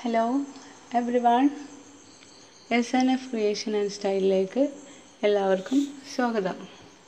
Hello everyone S N F creation and സ്റ്റൈലിലേക്ക് എല്ലാവർക്കും സ്വാഗതം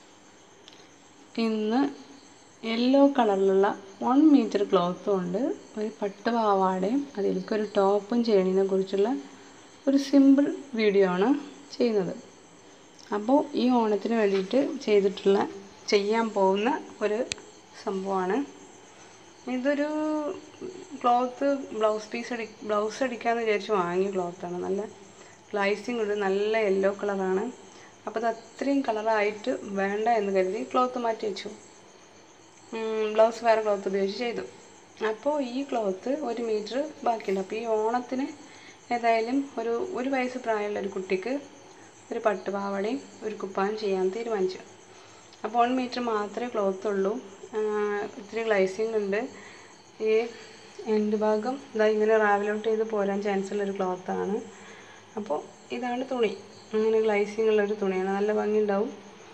ഇന്ന് യെല്ലോ കളറിലുള്ള വൺ മീറ്റർ ക്ലോത്ത് കൊണ്ട് ഒരു പട്ട് പാവാടയും അതിലേക്ക് ഒരു ടോപ്പും ചെയ്യണതിനെ കുറിച്ചുള്ള ഒരു സിമ്പിൾ വീഡിയോ ആണ് ചെയ്യുന്നത് അപ്പോൾ ഈ ഓണത്തിന് വേണ്ടിയിട്ട് ചെയ്തിട്ടുള്ള ചെയ്യാൻ പോകുന്ന ഒരു സംഭവമാണ് ഇതൊരു ക്ലോത്ത് ബ്ലൗസ് പീസ് അടി ബ്ലൗസ് അടിക്കാമെന്ന് വിചാരിച്ച് വാങ്ങിയ ക്ലോത്താണ് നല്ല ഗ്ലൈസിങ് ഉണ്ട് നല്ല യെല്ലോ കളറാണ് അപ്പോൾ അത് അത്രയും കളറായിട്ട് വേണ്ട എന്ന് കരുതി ക്ലോത്ത് മാറ്റി വെച്ചു ബ്ലൗസ് വേറെ ക്ലോത്ത് ഉപയോഗിച്ച് ചെയ്തു അപ്പോൾ ഈ ക്ലോത്ത് ഒരു മീറ്റർ ബാക്കിയുണ്ട് അപ്പോൾ ഈ ഓണത്തിന് ഏതായാലും ഒരു ഒരു വയസ്സ് പ്രായമുള്ള ഒരു കുട്ടിക്ക് ഒരു പട്ടുപാവാടയും ഒരു കുപ്പായം ചെയ്യാൻ തീരുമാനിച്ചു അപ്പോൾ വൺ മീറ്റർ മാത്രമേ ക്ലോത്ത് ഉള്ളൂ ഇത്തിരി ഗ്ലൈസിങ് ഉണ്ട് ഈ എൻഡ് ഭാഗം ഇതാ ഇങ്ങനെ റാവലോട്ട് ചെയ്ത് പോരാൻ ചാൻസ് ഉള്ളൊരു ക്ലോത്താണ് അപ്പോൾ ഇതാണ് തുണി അങ്ങനെ ഗ്ലൈസിങ് ഉള്ളൊരു തുണിയാണ് നല്ല ഭംഗി ഉണ്ടാവും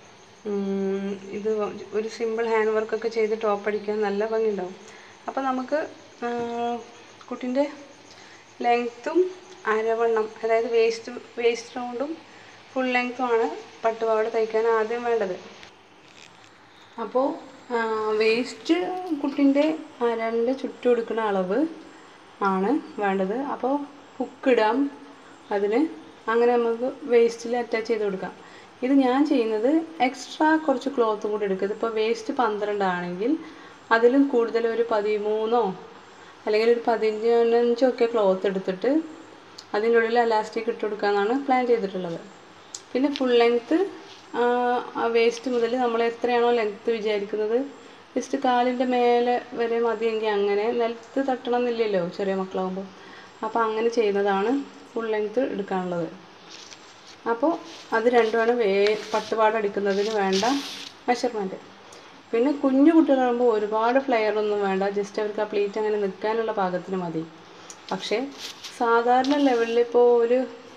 ഇത് ഒരു സിമ്പിൾ ഹാൻഡ് വർക്കൊക്കെ ചെയ്ത് ടോപ്പ് അടിക്കാൻ നല്ല ഭംഗി ഉണ്ടാവും അപ്പോൾ നമുക്ക് കുട്ടീൻ്റെ ലെങ്ത്തും അരവണ്ണം അതായത് വേസ്റ്റ് വേസ്റ്റ് റൗണ്ടും ഫുൾ ലെങ്ത്തുമാണ് പട്ടുപാവാട തയ്ക്കാൻ ആദ്യം വേണ്ടത് അപ്പോൾ വേസ്റ്റ് കുട്ടീൻ്റെ അരൻ്റെ ചുറ്റും എടുക്കുന്ന അളവ് ആണ് വേണ്ടത് അപ്പോൾ ഹുക്കിടാം അതിന് അങ്ങനെ നമുക്ക് വേസ്റ്റിൽ അറ്റാച്ച് ചെയ്ത് കൊടുക്കാം ഇത് ഞാൻ ചെയ്യുന്നത് എക്സ്ട്രാ കുറച്ച് ക്ലോത്ത് കൂടി എടുക്കുക ഇതിപ്പോൾ വേസ്റ്റ് പന്ത്രണ്ട് ആണെങ്കിൽ അതിലും കൂടുതൽ ഒരു പതിമൂന്നോ അല്ലെങ്കിൽ ഒരു പതിനഞ്ചോ ഒക്കെ ക്ലോത്ത് എടുത്തിട്ട് അതിൻ്റെ ഉള്ളിൽ അലാസ്റ്റിക് ഇട്ട് കൊടുക്കാമെന്നാണ് പ്ലാൻ ചെയ്തിട്ടുള്ളത് പിന്നെ ഫുൾ ലെങ്ത്ത് ആ വേസ്റ്റ് മുതൽ നമ്മൾ എത്രയാണോ ലെങ്ത്ത് വിചാരിക്കുന്നത് ജസ്റ്റ് കാലിൻ്റെ മേലെ വരെ മതിയെങ്കിൽ അങ്ങനെ നിലത്ത് തട്ടണം എന്നില്ലല്ലോ ചെറിയ മക്കളാകുമ്പോൾ അപ്പോൾ അങ്ങനെ ചെയ്യുന്നതാണ് ഫുൾ ലെങ്ത്ത് എടുക്കാനുള്ളത് അപ്പോൾ അത് രണ്ടുമാണ് വേ പട്ടുപാട അടിക്കുന്നതിന് വേണ്ട മെഷർമെൻറ്റ് പിന്നെ കുഞ്ഞു കുട്ടികളാകുമ്പോൾ ഒരുപാട് ഫ്ലെയർ ഒന്നും വേണ്ട ജസ്റ്റ് അവർക്ക് ആ പ്ലീറ്റ് അങ്ങനെ നിൽക്കാനുള്ള പാകത്തിന് മതി പക്ഷേ സാധാരണ ലെവലിൽ ഇപ്പോൾ ഒരു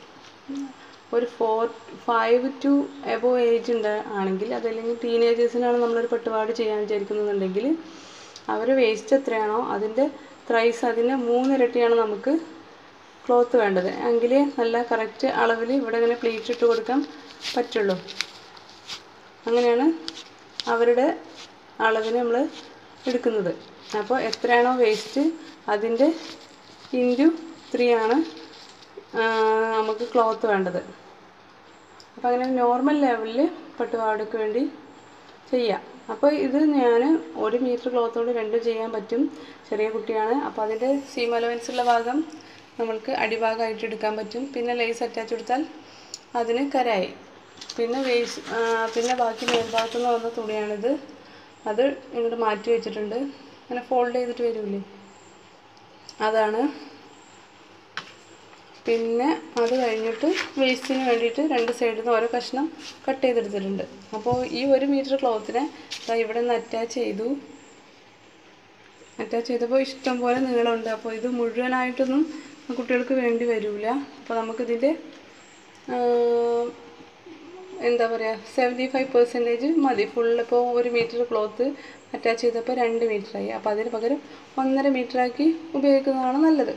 ഒരു four five to above age ഉണ്ട് ആണെങ്കിൽ അതല്ലെങ്കിൽ ടീനേജേഴ്സിനാണ് നമ്മളൊരു പട്ടുപാട് ചെയ്യാൻ വിചാരിക്കുന്നുണ്ടെങ്കിൽ അവർ വേസ്റ്റ് എത്രയാണോ അതിൻ്റെ ത്രൈസ് അതിൻ്റെ മൂന്നിരട്ടിയാണ് നമുക്ക് ക്ലോത്ത് വേണ്ടത് എങ്കിലേ നല്ല കറക്റ്റ് അളവിൽ ഇവിടെ ഇങ്ങനെ പ്ലീറ്റ് ഇട്ട് കൊടുക്കാൻ പറ്റുള്ളൂ അങ്ങനെയാണ് അവരുടെ അളവിന് നമ്മൾ എടുക്കുന്നത് അപ്പോൾ എത്രയാണോ വേസ്റ്റ് അതിൻ്റെ ഇൻറ്റു ത്രീ ആണ് നമുക്ക് ക്ലോത്ത് വേണ്ടത് അപ്പോൾ അങ്ങനെ നോർമൽ ലെവലിൽ പട്ടുപാവാടയ്ക്ക് വേണ്ടി ചെയ്യാം അപ്പോൾ ഇത് ഞാൻ ഒരു മീറ്റർ ക്ലോത്ത് കൊണ്ട് രണ്ടും ചെയ്യാൻ പറ്റും ചെറിയ കുട്ടിയാണ് അപ്പോൾ അതിൻ്റെ സീം അലവൻസ് ഉള്ള ഭാഗം നമ്മൾക്ക് അടിഭാഗമായിട്ട് എടുക്കാൻ പറ്റും പിന്നെ ലേസ് അറ്റാച്ച് കൊടുത്താൽ അതിന് കരായി പിന്നെ വേസ് പിന്നെ ബാക്കി മേൽഭാഗത്തു നിന്ന് വന്ന തുണിയാണിത് അത് ഇങ്ങോട്ട് മാറ്റി വെച്ചിട്ടുണ്ട് അങ്ങനെ ഫോൾഡ് ചെയ്തിട്ട് വരില്ലേ അതാണ് പിന്നെ അത് കഴിഞ്ഞിട്ട് വേസ്റ്റിന് വേണ്ടിയിട്ട് രണ്ട് സൈഡിൽ നിന്ന് ഓരോ കഷ്ണം കട്ട് ചെയ്തെടുത്തിട്ടുണ്ട് അപ്പോൾ ഈ ഒരു മീറ്റർ ക്ലോത്തിനെ ഇവിടെ നിന്ന് അറ്റാച്ച് ചെയ്തു അറ്റാച്ച് ചെയ്തപ്പോൾ ഇഷ്ടം പോലെ നീളമുണ്ട് അപ്പോൾ ഇത് മുഴുവനായിട്ടൊന്നും കുട്ടികൾക്ക് വേണ്ടി വരില്ല അപ്പോൾ നമുക്കിതിൻ്റെ എന്താ പറയുക സെവൻറ്റി ഫൈവ് പെർസെൻറ്റേജ് മതി ഫുൾ ഇപ്പോൾ ഒരു മീറ്റർ ക്ലോത്ത് അറ്റാച്ച് ചെയ്തപ്പോൾ രണ്ട് മീറ്ററായി അപ്പോൾ അതിന് പകരം ഒന്നര മീറ്ററാക്കി ഉപയോഗിക്കുന്നതാണ് നല്ലത്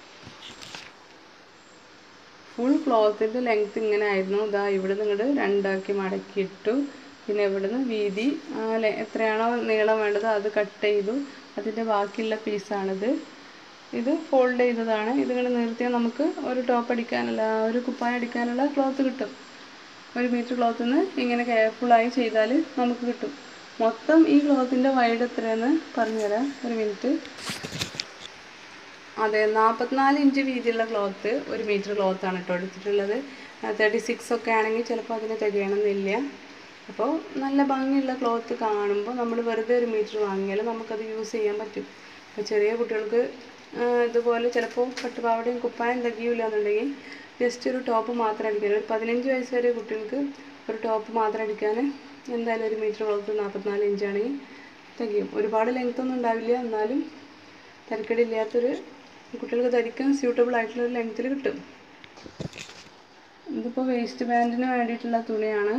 ഫുൾ ക്ലോത്തിൻ്റെ ലെങ്ത്ത് ഇങ്ങനെ ആയിരുന്നു ഇതാ ഇവിടെ നിന്ന് രണ്ടാക്കി മടക്കിയിട്ടു പിന്നെ ഇവിടെ നിന്ന് വീതി എത്രയാണോ നീളം വേണ്ടത് അത് കട്ട് ചെയ്തു അതിൻ്റെ ബാക്കിയുള്ള പീസാണിത് ഇത് ഫോൾഡ് ചെയ്തതാണ് ഇതിങ്ങനെ നിർത്തിയാൽ നമുക്ക് ഒരു ടോപ്പ് അടിക്കാനുള്ള ഒരു കുപ്പായം അടിക്കാനുള്ള ക്ലോത്ത് കിട്ടും ഒരു മീറ്റർ ക്ലോത്തിൽ നിന്ന് ഇങ്ങനെ കെയർഫുള്ളായി ചെയ്താൽ നമുക്ക് കിട്ടും മൊത്തം ഈ ക്ലോത്തിൻ്റെ വൈഡ് എത്രയെന്ന് പറഞ്ഞുതരാം ഒരു മിനിറ്റ് അതെ നാൽപ്പത്തിനാല് ഇഞ്ച് വീതിയുള്ള ക്ലോത്ത് ഒരു മീറ്റർ ക്ലോത്താണ് കേട്ടോ എടുത്തിട്ടുള്ളത് തേർട്ടി സിക്സ് ഒക്കെ ആണെങ്കിൽ ചിലപ്പോൾ അതിന് തികയണമെന്നില്ല അപ്പോൾ നല്ല ഭംഗിയുള്ള ക്ലോത്ത് കാണുമ്പോൾ നമ്മൾ വെറുതെ ഒരു മീറ്റർ വാങ്ങിയാൽ നമുക്കത് യൂസ് ചെയ്യാൻ പറ്റും അപ്പോൾ ചെറിയ കുട്ടികൾക്ക് ഇതുപോലെ ചിലപ്പോൾ പട്ടുപാവടയും കുപ്പായം തികയില്ല എന്നുണ്ടെങ്കിൽ ജസ്റ്റ് ഒരു ടോപ്പ് മാത്രം അടിക്കാൻ ഒരു പതിനഞ്ച് വയസ്സ് വരെ കുട്ടികൾക്ക് ഒരു ടോപ്പ് മാത്രം അടിക്കാൻ എന്തായാലും ഒരു മീറ്റർ ക്ലോത്ത് നാൽപ്പത്തിനാല് ഇഞ്ചാണെങ്കിൽ തികയും ഒരുപാട് ലെങ്ത് ഒന്നും ഉണ്ടാവില്ല എന്നാലും തരക്കേടില്ലാത്തൊരു കുട്ടികൾക്ക് ധരിക്കാൻ സ്യൂട്ടബിൾ ആയിട്ടുള്ള ഒരു ലെങ്ത്തിൽ കിട്ടും ഇതിപ്പോൾ വേസ്റ്റ് ബാൻഡിന് വേണ്ടിയിട്ടുള്ള തുണിയാണ്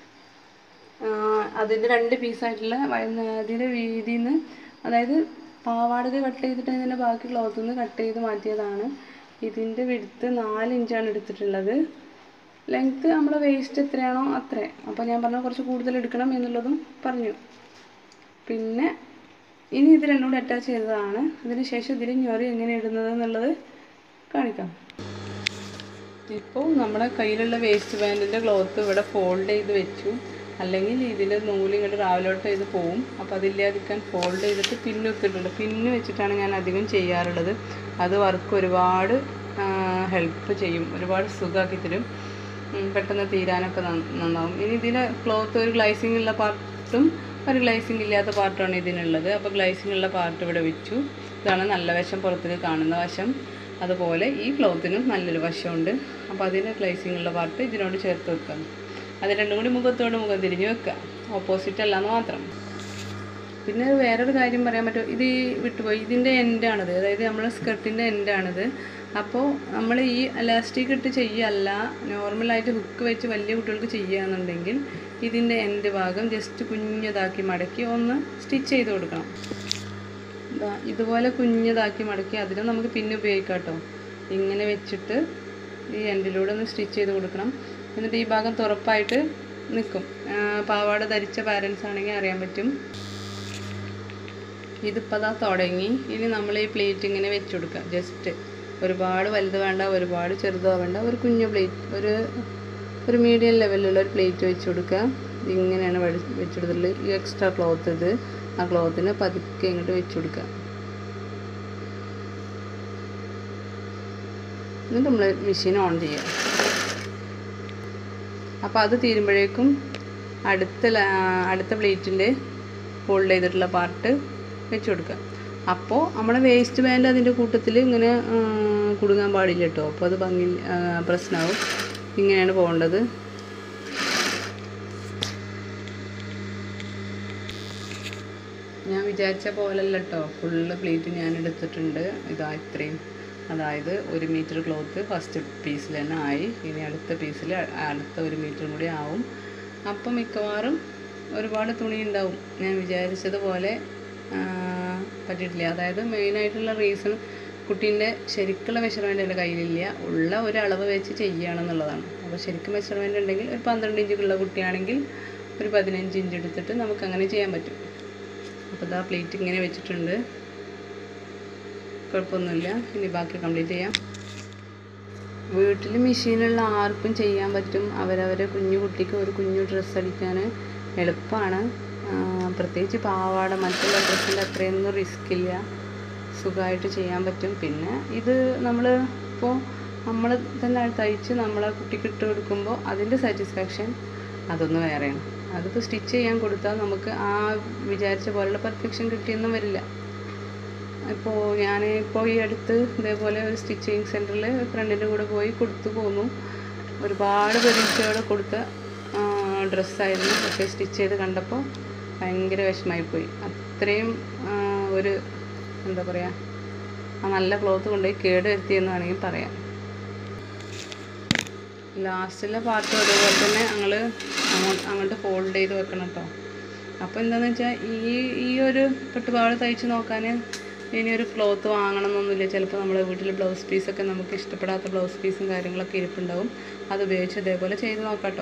അതിൻ്റെ രണ്ട് പീസായിട്ടുള്ള അതിൻ്റെ വീതിയിൽ നിന്ന് അതായത് പാവാടക്ക് കട്ട് ചെയ്തിട്ട് ഇതിൻ്റെ ബാക്കി ക്ലോത്തിൽ നിന്ന് കട്ട് ചെയ്ത് മാറ്റിയതാണ് ഇതിൻ്റെ വിടുത്ത് നാല് ഇഞ്ചാണ് എടുത്തിട്ടുള്ളത് ലെങ്ത്ത് നമ്മളെ വേസ്റ്റ് എത്രയാണോ അത്ര അപ്പോൾ ഞാൻ പറഞ്ഞ കുറച്ച് കൂടുതൽ എടുക്കണം എന്നുള്ളതും പറഞ്ഞു പിന്നെ ഇനി ഇത് രണ്ടും കൂടി അറ്റാച്ച് ചെയ്തതാണ് അതിന് ശേഷം ഇതിൽ ഞൊറി എങ്ങനെ ഇടുന്നത് എന്നുള്ളത് കാണിക്കാം ഇപ്പോൾ നമ്മുടെ കയ്യിലുള്ള വേസ്റ്റ് ബാൻഡിൻ്റെ ക്ലോത്ത് ഇവിടെ ഫോൾഡ് ചെയ്ത് വെച്ചു അല്ലെങ്കിൽ ഇതിൻ്റെ നൂല് ഇങ്ങോട്ട് രാവിലോട്ട് ചെയ്ത് പോവും അപ്പോൾ അതില്ലാതിരിക്കാൻ ഫോൾഡ് ചെയ്തിട്ട് പിന്ന് ഇട്ടിട്ടുണ്ട് പിന്ന് വെച്ചിട്ടാണ് ഞാൻ അധികം ചെയ്യാറുള്ളത് അത് വർക്ക് ഒരുപാട് ഹെൽപ്പ് ചെയ്യും ഒരുപാട് സുഖമാക്കി തരും ഉം, പെട്ടെന്ന് തീരാനൊക്കെ നന്ന- നന്നാവും ഇനി ഇതിൽ ക്ലോത്ത് ഒരു ഗ്ലൈസിങ് ഉള്ള പാർട്ടും ഒരു ഗ്ലൈസിങ് ഇല്ലാത്ത പാർട്ടാണ് ഇതിനുള്ളത് അപ്പോൾ ഗ്ലൈസിങ് ഉള്ള പാർട്ട് ഇവിടെ വെച്ചു ഇതാണ് നല്ല വശം പുറത്തേക്ക് കാണുന്ന വശം അതുപോലെ ഈ ക്ലോത്തിനും നല്ലൊരു വശമുണ്ട് അപ്പോൾ അതിന് ഗ്ലൈസിങ് ഉള്ള പാർട്ട് ഇതിനോട് ചേർത്ത് വെക്കാം അത് രണ്ടും കൂടി മുഖത്തോട് മുഖം തിരിഞ്ഞ് വെക്കുക ഓപ്പോസിറ്റ് അല്ലാന്ന് മാത്രം പിന്നെ വേറൊരു കാര്യം പറയാൻ പറ്റും ഇത് ഈ വിട്ടുപോയി ഇതിൻ്റെ എൻഡാണിത് അതായത് നമ്മുടെ സ്കർട്ടിൻ്റെ എൻഡാണിത് അപ്പോൾ നമ്മൾ ഈ അലാസ്റ്റിക് ഇട്ട് ചെയ്യല്ല നോർമലായിട്ട് ഹുക്ക് വെച്ച് വലിയ കുട്ടികൾക്ക് ചെയ്യുകയാണെന്നുണ്ടെങ്കിൽ ഇതിൻ്റെ എൻഡ് ഭാഗം ജസ്റ്റ് കുഞ്ഞതാക്കി മടക്കി ഒന്ന് സ്റ്റിച്ച് ചെയ്ത് കൊടുക്കണം ദാ ഇതുപോലെ കുഞ്ഞതാക്കി മടക്കി അതിന് നമുക്ക് പിന്നെ ഉപയോഗിക്കാം കേട്ടോ ഇങ്ങനെ വെച്ചിട്ട് ഈ എൻഡിലൂടെ ഒന്ന് സ്റ്റിച്ച് ചെയ്ത് കൊടുക്കണം എന്നിട്ട് ഈ ഭാഗം തുറപ്പായിട്ട് നിൽക്കും പാവാട ധരിച്ച പാരൻസ് ആണെങ്കിൽ അറിയാൻ പറ്റും ഇതിപ്പോൾ ദാ തുടങ്ങി ഇനി നമ്മൾ ഈ പ്ലേറ്റ് ഇങ്ങനെ വെച്ച് കൊടുക്കുക ജസ്റ്റ് ഒരുപാട് വലുത് വേണ്ട ഒരുപാട് ചെറുതോ വേണ്ട ഒരു കുഞ്ഞു പ്ലേറ്റ് ഒരു ഒരു മീഡിയം ലെവലിലുള്ള ഒരു പ്ലേറ്റ് വെച്ച് കൊടുക്കുക ഇങ്ങനെയാണ് വെച്ച് കൊടുത്തിട്ടുള്ളത് ഈ എക്സ്ട്രാ ക്ലോത്ത് ഇത് ആ ക്ലോത്തിന് പതുക്കെ ഇങ്ങോട്ട് വെച്ച് കൊടുക്കുക എന്നിട്ട് നമ്മൾ മെഷീൻ ഓൺ ചെയ്യുക അപ്പോൾ അത് തീരുമ്പോഴേക്കും അടുത്ത ല- അടുത്ത പ്ലേറ്റിൽ ഹോൾഡ് ചെയ്തിട്ടുള്ള പാർട്ട് വെച്ച് കൊടുക്കുക അപ്പോൾ നമ്മുടെ വേസ്റ്റ് ബാൻഡ് അതിൻ്റെ കൂട്ടത്തിൽ ഇങ്ങനെ ആ, കുടുങ്ങാൻ പാടില്ല കേട്ടോ അപ്പോൾ അത് ഭംഗി ആ, പ്രശ്നമാവും ഇങ്ങനെയാണ് പോകേണ്ടത് ഞാൻ വിചാരിച്ച പോലല്ല കേട്ടോ ഫുള്ള് പ്ലേറ്റ് ഞാൻ എടുത്തിട്ടുണ്ട് ഇതാ ഇത്രയും അതായത് ഒരു മീറ്റർ ക്ലോത്ത് ഫസ്റ്റ് പീസിൽ തന്നെ ആയി ഇനി അടുത്ത പീസിൽ അടുത്ത ഒരു മീറ്ററും കൂടി ആവും അപ്പം മിക്കവാറും ഒരുപാട് തുണി ഉണ്ടാവും ഞാൻ വിചാരിച്ചതുപോലെ ആ, പറ്റിയിട്ടില്ല അതായത് മെയിനായിട്ടുള്ള റീസൺ കുട്ടീൻ്റെ ശരിക്കുള്ള മെഷർമെൻറ്റ് എൻ്റെ കയ്യിലില്ല ഉള്ള ഒരു അളവ് വെച്ച് ചെയ്യുകയാണെന്നുള്ളതാണ് അപ്പോൾ ശരിക്കും മെഷർമെൻറ്റ് ഉണ്ടെങ്കിൽ ഒരു പന്ത്രണ്ട് ഇഞ്ചുള്ള കുട്ടിയാണെങ്കിൽ ഒരു പതിനഞ്ച് ഇഞ്ച് എടുത്തിട്ട് നമുക്ക് അങ്ങനെ ചെയ്യാൻ പറ്റും അപ്പോൾ ഇതാ പ്ലേറ്റ് ഇങ്ങനെ വെച്ചിട്ടുണ്ട് കുഴപ്പമൊന്നുമില്ല ഇനി ബാക്കി കംപ്ലീറ്റ് ചെയ്യാം വീട്ടിൽ മെഷീനുള്ള ആർക്കും ചെയ്യാൻ പറ്റും അവരവരെ കുഞ്ഞു കുട്ടിക്ക് ഒരു കുഞ്ഞു ഡ്രസ്സ് അടിക്കാൻ എളുപ്പമാണ് പ്രത്യേകിച്ച് പാവാട മറ്റുള്ള ഡ്രസ്സിൻ്റെ അത്രയൊന്നും റിസ്ക് ഇല്ല സുഖമായിട്ട് ചെയ്യാൻ പറ്റും പിന്നെ ഇത് നമ്മൾ ഇപ്പോൾ നമ്മൾ തന്നെ തയ്ച്ച് നമ്മളെ കുട്ടിക്ക് ഇട്ട് കൊടുക്കുമ്പോൾ അതിൻ്റെ സാറ്റിസ്ഫാക്ഷൻ അതൊന്ന് വേറെയാണ് അതിപ്പോൾ സ്റ്റിച്ച് ചെയ്യാൻ കൊടുത്താൽ നമുക്ക് ആ വിചാരിച്ച പോലുള്ള പെർഫെക്ഷൻ കിട്ടിയൊന്നും വരില്ല ഇപ്പോൾ ഞാൻ ഇപ്പോൾ ഈ അടുത്ത് ഇതേപോലെ ഒരു സ്റ്റിച്ചിങ് സെൻറ്ററിൽ ഫ്രണ്ടിൻ്റെ കൂടെ പോയി കൊടുത്തു പോന്നു ഒരുപാട് പ്രതീക്ഷയോടെ കൊടുത്ത ഡ്രസ്സായിരുന്നു പക്ഷേ സ്റ്റിച്ച് ചെയ്ത് കണ്ടപ്പോൾ ഭയങ്കര വിഷമമായിപ്പോയി അത്രയും ആ, ഒരു എന്താ പറയുക ആ നല്ല ക്ലോത്ത് കൊണ്ടുപോയി കേട് വരുത്തിയെന്ന് വേണമെങ്കിൽ പറയാം ലാസ്റ്റിലെ പാർട്ട് അതേപോലെ തന്നെ ഞങ്ങൾ അങ്ങോട്ട് അങ്ങോട്ട് ഫോൾഡ് ചെയ്ത് വെക്കണം കേട്ടോ അപ്പോൾ എന്താണെന്ന് വെച്ചാൽ ഈ ഈ ഒരു പട്ടുപാവാട തയ്ച്ച് നോക്കാൻ ഇനി ഒരു ക്ലോത്ത് വാങ്ങണം എന്നൊന്നുമില്ല ചിലപ്പോൾ നമ്മുടെ വീട്ടിൽ ബ്ലൗസ് പീസൊക്കെ നമുക്ക് ഇഷ്ടപ്പെടാത്ത ബ്ലൗസ് പീസും കാര്യങ്ങളൊക്കെ ഇരിപ്പുണ്ടാവും അത് ഉപയോഗിച്ച് ഇതേപോലെ ചെയ്ത് നോക്കാം കേട്ടോ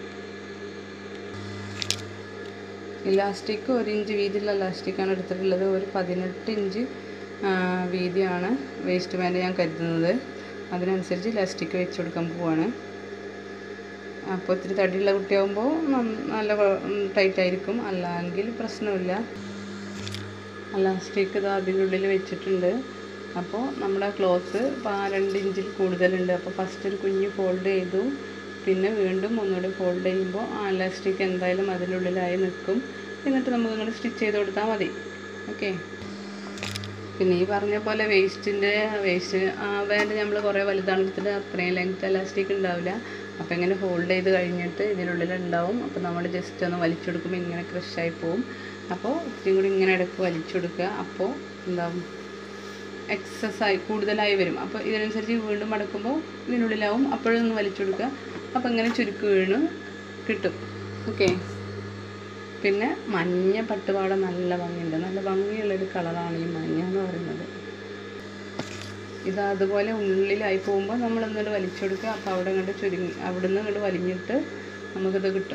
ഇലാസ്റ്റിക് ഒരു ഇഞ്ച് വീതിയുള്ള ഇലാസ്റ്റിക്കാണ് എടുത്തിട്ടുള്ളത് ഒരു പതിനെട്ട് ഇഞ്ച് ആ, വീതിയാണ് വേസ്റ്റ് ബാൻഡ് ഞാൻ കരുതുന്നത് അതിനനുസരിച്ച് ഇലാസ്റ്റിക് വെച്ച് കൊടുക്കാൻ പോവാണ് അപ്പോൾ ഇത്തിരി തടിയുള്ള കുട്ടിയാകുമ്പോൾ നല്ല ടൈറ്റ് ആയിരിക്കും അല്ലെങ്കിൽ പ്രശ്നമില്ല ഇലാസ്റ്റിക് ഇത് അതിൻ്റെ ഉള്ളിൽ വെച്ചിട്ടുണ്ട് അപ്പോൾ നമ്മുടെ ക്ലോത്ത് രണ്ട് ഇഞ്ചിൽ കൂടുതലുണ്ട് അപ്പോൾ ഫസ്റ്റ് ഒരു കുഞ്ഞ് ഫോൾഡ് ചെയ്തു പിന്നെ വീണ്ടും ഒന്നുകൂടി ഫോൾഡ് ചെയ്യുമ്പോൾ ആ ഇലാസ്റ്റിക് എന്തായാലും അതിൻ്റെ ഉള്ളിലായി നിൽക്കും എന്നിട്ട് നമുക്ക് ഇങ്ങോട്ട് സ്റ്റിച്ച് ചെയ്ത് കൊടുത്താൽ മതി ഓക്കെ പിന്നെ ഈ പറഞ്ഞ പോലെ വേസ്റ്റിൻ്റെ വേസ്റ്റ് ബാൻഡ് നമ്മൾ കുറേ വലുതാണ് എടുത്തിട്ട് അത്രയും ലെങ്ത് എലാസ്റ്റിക് ഉണ്ടാവില്ല അപ്പോൾ ഇങ്ങനെ ഫോൾഡ് ചെയ്ത് കഴിഞ്ഞിട്ട് ഇതിനുള്ളിൽ ഉണ്ടാവും അപ്പോൾ നമ്മൾ ജസ്റ്റ് ഒന്ന് വലിച്ചെടുക്കുമ്പോൾ ഇങ്ങനെ ക്രഷായി പോവും അപ്പോൾ ഇത്തിരി കൂടി ഇങ്ങനെ ഇടയ്ക്ക് വലിച്ചെടുക്കുക അപ്പോൾ എന്താവും എക്സസ് ആയി കൂടുതലായി വരും അപ്പോൾ ഇതിനനുസരിച്ച് വീണ്ടും മടക്കുമ്പോൾ ഇതിനുള്ളിലാവും അപ്പോഴൊന്ന് വലിച്ചെടുക്കുക അപ്പോൾ ഇങ്ങനെ ചുരുക്ക് വീണ് കിട്ടും ഓക്കെ പിന്നെ മഞ്ഞ പട്ടുപാട നല്ല ഭംഗിയുണ്ട് നല്ല ഭംഗിയുള്ളൊരു കളറാണ് ഈ മഞ്ഞ എന്ന് പറയുന്നത് ഇത് അതുപോലെ ഉള്ളിലായി പോകുമ്പോൾ നമ്മൾ ഇങ്ങോട്ട് വലിച്ചു കൊടുക്കുക അപ്പോൾ അവിടെ ഇങ്ങോട്ട് ചുരുങ്ങി അവിടെ നിന്ന് ഇങ്ങോട്ട് വലിഞ്ഞിട്ട് നമുക്കിത് കിട്ടും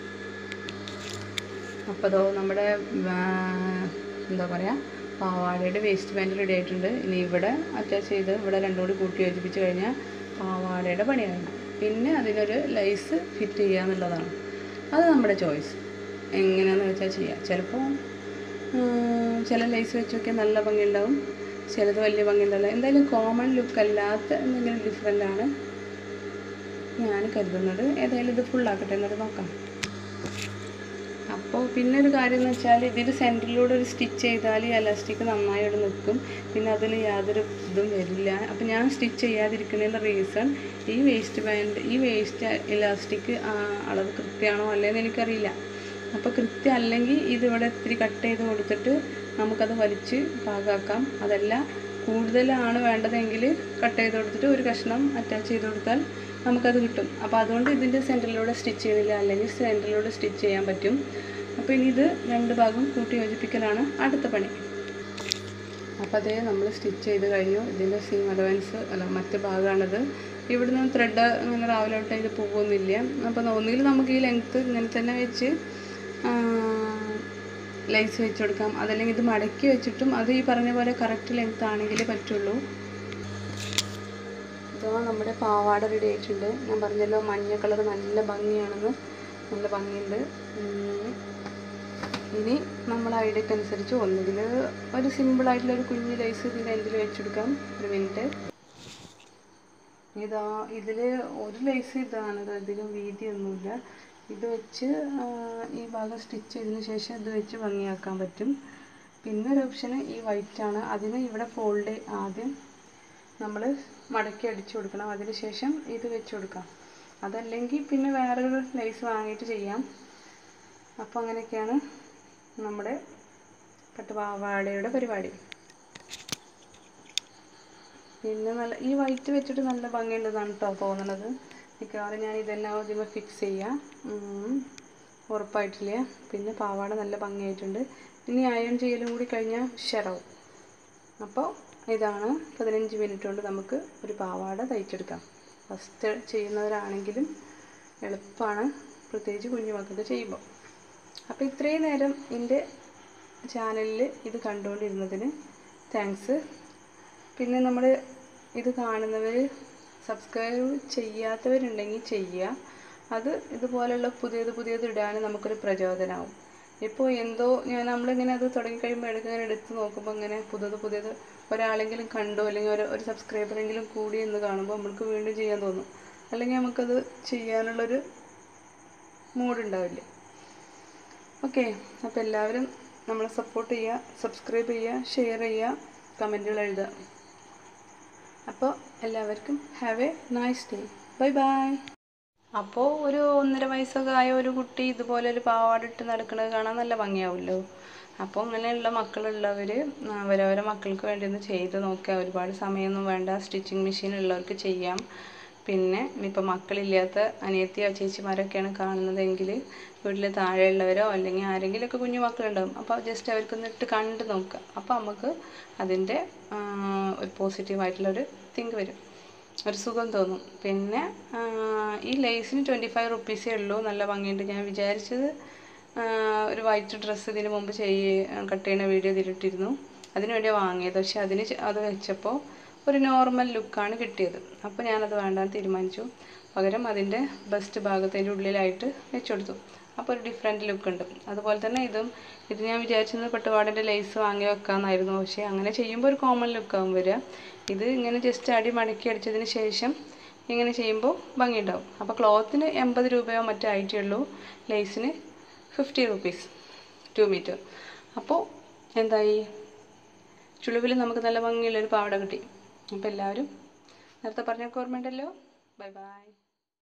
അപ്പോൾ അതോ നമ്മുടെ ആ, എന്താ പറയുക പാവാടയുടെ വേസ്റ്റ് പാൻറ് റെഡി ആയിട്ടുണ്ട് ഇനി ഇവിടെ അറ്റാച്ച് ചെയ്ത് ഇവിടെ രണ്ടും കൂടി കൂട്ടി യോജിപ്പിച്ച് കഴിഞ്ഞാൽ പാവാടയുടെ പണിയാണ് പിന്നെ അതിനൊരു ലൈസ് ഫിറ്റ് ചെയ്യുക എന്നുള്ളതാണ് അത് നമ്മുടെ ചോയ്സ് എങ്ങനെയാണെന്ന് വെച്ചാൽ ചെയ്യാം ചിലപ്പോൾ ചില ലൈസ് വെച്ച് നോക്കിയാൽ നല്ല ഭംഗിയുണ്ടാവും ചിലത് വലിയ ഭംഗിയുണ്ടാവില്ല എന്തായാലും കോമൺ ലുക്ക് അല്ലാത്ത എന്തെങ്കിലും ഡിഫറെൻ്റ് ആണ് ഞാൻ കരുതുന്നത് ഏതായാലും ഇത് ഫുള്ളാക്കട്ടെ എന്നിട്ട് നോക്കാം അപ്പോൾ പിന്നെ ഒരു കാര്യം എന്ന് വെച്ചാൽ ഇതിൽ സെൻറ്ററിലൂടെ ഒരു സ്റ്റിച്ച് ചെയ്താൽ ഈ എലാസ്റ്റിക് നന്നായി അവിടെ നിൽക്കും പിന്നെ അതിൽ യാതൊരു ഇതും വരില്ല അപ്പോൾ ഞാൻ സ്റ്റിച്ച് ചെയ്യാതിരിക്കുന്നതിൻ്റെ റീസൺ ഈ വേസ്റ്റ് ബാൻഡ് ഈ വേസ്റ്റ് ഇലാസ്റ്റിക് അളവ് കൃത്യമാണോ അല്ലേന്ന് എനിക്കറിയില്ല അപ്പോൾ കൃത്യം അല്ലെങ്കിൽ ഇതിവിടെ ഇത്തിരി കട്ട് ചെയ്ത് കൊടുത്തിട്ട് നമുക്കത് വലിച്ച് പാകാക്കാം അതല്ല കൂടുതലാണ് വേണ്ടതെങ്കിൽ കട്ട് ചെയ്ത് കൊടുത്തിട്ട് ഒരു കഷ്ണം അറ്റാച്ച് ചെയ്ത് കൊടുത്താൽ നമുക്കത് കിട്ടും അപ്പോൾ അതുകൊണ്ട് ഇതിൻ്റെ സെൻറ്ററിലൂടെ സ്റ്റിച്ച് ചെയ്യണില്ല അല്ലെങ്കിൽ സെൻറ്ററിലൂടെ സ്റ്റിച്ച് ചെയ്യാൻ പറ്റും അപ്പോൾ ഇനി ഇത് രണ്ട് ഭാഗം കൂട്ടി യോജിപ്പിക്കലാണ് അടുത്ത പണി അപ്പോൾ അതേ നമ്മൾ സ്റ്റിച്ച് ചെയ്ത് കഴിഞ്ഞു ഇതിൻ്റെ സീം അലവൻസ് അല്ല മറ്റ് ഭാഗമാണിത് ഇവിടുന്ന് ത്രെഡ് അങ്ങനെ രാവിലെ തൊട്ട് ഇത് പോകുന്നില്ല അപ്പോൾ ഒന്നുകിൽ നമുക്ക് ഈ ലെങ്ത്ത് ഇങ്ങനെ തന്നെ വെച്ച് ലൈസ് വെച്ച് കൊടുക്കാം അതല്ലെങ്കിൽ ഇത് മടക്കി വെച്ചിട്ടും അത് ഈ പറഞ്ഞ പോലെ കറക്റ്റ് ലെങ്ത് ആണെങ്കിലേ പറ്റുള്ളൂ ഇതോ നമ്മുടെ പാവാട റെഡി ആയിട്ടുണ്ട് ഞാൻ പറഞ്ഞല്ലോ മഞ്ഞ കളർ നല്ല ഭംഗിയാണെന്ന് നല്ല ഭംഗിയുണ്ട് ഉം. ഇനി നമ്മൾ ഐഡിയക്ക് അനുസരിച്ച് ഒന്നുകിൽ ഒരു സിമ്പിളായിട്ടുള്ള ഒരു കുഞ്ഞ് ലൈസ് ഇതിൻ്റെ എൻഡിൽ വെച്ചെടുക്കാം ഒരു മിനിറ്റ് ഇതാ ഇതിൽ ഒരു ലൈസ് ഇതാണ് ഇത് അധികം വീതിയൊന്നുമില്ല ഇത് വെച്ച് ആ, ഈ ഭാഗം സ്റ്റിച്ച് ചെയ്തതിന് ശേഷം ഇത് വെച്ച് ഭംഗിയാക്കാൻ പറ്റും പിന്നെ ഒരു ഓപ്ഷന് ഈ white ആണ് അതിന് ഇവിടെ ഫോൾഡ് ആദ്യം നമ്മൾ മടക്കി അടിച്ചു കൊടുക്കണം അതിന് ശേഷം ഇത് വെച്ച് കൊടുക്കാം അതല്ലെങ്കിൽ പിന്നെ വേറൊരു ലൈസ് വാങ്ങിയിട്ട് ചെയ്യാം അപ്പോൾ അങ്ങനെയൊക്കെയാണ് നമ്മുടെ പട്ടുപാവാടയുടെ പരിപാടി പിന്നെ നല്ല ഈ വൈറ്റ് വെച്ചിട്ട് നല്ല ഭംഗിയുണ്ടെന്നാണ് കേട്ടോ തോന്നുന്നത് മിക്കവാറും ഞാൻ ഇതന്നെ ആദ്യമേ ഫിക്സ് ചെയ്യാം ഉം. ഉറപ്പായിട്ടില്ല പിന്നെ പാവാട നല്ല ഭംഗിയായിട്ടുണ്ട് ഇനി അയൺ ചെയ്യലും കൂടി കഴിഞ്ഞാൽ ഉഷാറാവും അപ്പോൾ ഇതാണ് പതിനഞ്ച് മിനിറ്റ് കൊണ്ട് നമുക്ക് ഒരു പാവാട തയ്ച്ചെടുക്കാം ഫസ്റ്റ് ചെയ്യുന്നവരാണെങ്കിലും എളുപ്പമാണ് പ്രത്യേകിച്ച് കുഞ്ഞു മക്കൾക്ക് ചെയ്യുമ്പോൾ അപ്പോൾ ഇത്രയും നേരം എൻ്റെ ചാനലിൽ ഇത് കണ്ടുകൊണ്ടിരുന്നതിന് താങ്ക്സ് പിന്നെ നമ്മൾ ഇത് കാണുന്നവർ സബ്സ്ക്രൈബ് ചെയ്യാത്തവരുണ്ടെങ്കിൽ ചെയ്യുക അത് ഇതുപോലെയുള്ള പുതിയത് പുതിയത് ഇടാൻ നമുക്കൊരു പ്രചോദനമാവും ഇപ്പോൾ എന്തോ ഞാൻ നമ്മളിങ്ങനെ അത് തുടങ്ങിക്കഴിയുമ്പോൾ ഇടയ്ക്ക് ഇങ്ങനെ എടുത്ത് നോക്കുമ്പോൾ ഇങ്ങനെ പുതിയത് പുതിയത് ഒരാളെങ്കിലും കണ്ടോ അല്ലെങ്കിൽ ഒരു ഒരു സബ്സ്ക്രൈബറെങ്കിലും കൂടി എന്ന് കാണുമ്പോൾ നമുക്ക് വീണ്ടും ചെയ്യാൻ തോന്നും അല്ലെങ്കിൽ നമുക്കത് ചെയ്യാനുള്ളൊരു മൂഡുണ്ടാവില്ല ഓക്കെ അപ്പോൾ എല്ലാവരും നമ്മളെ സപ്പോർട്ട് ചെയ്യുക സബ്സ്ക്രൈബ് ചെയ്യുക ഷെയർ ചെയ്യുക കമൻറ്റുകൾ എഴുതുക അപ്പോൾ എല്ലാവർക്കും have a nice day bye bye അപ്പോൾ ഒരു ഒന്നര വയസ്സൊക്കെ ആയ ഒരു കുട്ടി ഇതുപോലെ ഒരു പാവാട ഇട്ട് നടക്കുന്നത് കാണാൻ നല്ല ഭംഗിയാവുമല്ലോ അപ്പോൾ അങ്ങനെയുള്ള മക്കളുള്ളവർ അവരവരെ മക്കൾക്ക് വേണ്ടി ഒന്ന് ചെയ്ത് നോക്കുക ഒരുപാട് സമയമൊന്നും വേണ്ട സ്റ്റിച്ചിങ് മെഷീൻ ഉള്ളവർക്ക് ചെയ്യാം പിന്നെ ഇനിയിപ്പോൾ മക്കളില്ലാത്ത അനിയത്തിയോ ചേച്ചിമാരൊക്കെയാണ് കാണുന്നതെങ്കിൽ വീട്ടിൽ താഴെയുള്ളവരോ അല്ലെങ്കിൽ ആരെങ്കിലുമൊക്കെ കുഞ്ഞു മക്കളുണ്ടാവും അപ്പോൾ ജസ്റ്റ് അവർക്കൊന്ന് ഇട്ട് കണ്ട് നോക്കുക അപ്പോൾ നമുക്ക് അതിൻ്റെ ആ, ഒരു പോസിറ്റീവായിട്ടുള്ളൊരു തിങ്ക് വരും ഒരു സുഖം തോന്നും പിന്നെ ആ, ഈ ലേസിന് ട്വൻറ്റി ഫൈവ് റുപ്പീസേ ഉള്ളൂ നല്ല ഭംഗിയുണ്ട് ഞാൻ വിചാരിച്ചത് ആ, ഒരു വൈറ്റ് ഡ്രസ്സ് ഇതിന് മുമ്പ് ചെയ്യ കട്ട് ചെയ്യുന്ന വീഡിയോ ഇതിലിട്ടിരുന്നു അതിന് വേണ്ടിയാണ് വാങ്ങിയത് പക്ഷെ അതിന് ചെ- അത് വെച്ചപ്പോൾ ഒരു നോർമൽ ലുക്കാണ് കിട്ടിയത് അപ്പോൾ ഞാനത് വേണ്ടാന്ന് തീരുമാനിച്ചു പകരം അതിൻ്റെ ബെസ്റ്റ് ഭാഗത്തിൻ്റെ ഉള്ളിലായിട്ട് വെച്ചുകൊടുത്തു അപ്പോൾ ഒരു ഡിഫറെൻറ്റ് ലുക്ക് ഉണ്ട് അതുപോലെ തന്നെ ഇതും ഇത് ഞാൻ വിചാരിച്ചത് പട്ടുപാടിൻ്റെ ലേസ് വാങ്ങി വെക്കാമെന്നായിരുന്നു പക്ഷേ അങ്ങനെ ചെയ്യുമ്പോൾ ഒരു കോമൺ ലുക്കാവും വരിക ഇത് ഇങ്ങനെ ജസ്റ്റ് അടി മടക്കി അടിച്ചതിന് ശേഷം ഇങ്ങനെ ചെയ്യുമ്പോൾ ഭംഗിയുണ്ടാവും അപ്പോൾ ക്ലോത്തിന് എൺപത് രൂപയോ മറ്റോ ആയിട്ടേ ഉള്ളൂ ലേസിന് ഫിഫ്റ്റി റുപ്പീസ് ടു മീറ്റർ അപ്പോൾ എന്തായി ചുളിവിൽ നമുക്ക് നല്ല ഭംഗിയുള്ളൊരു പാവട കിട്ടി അപ്പോൾ എല്ലാവരും നേരത്തെ പറഞ്ഞൊക്കെ ഓർമ്മയുണ്ടല്ലോ ബൈ ബൈ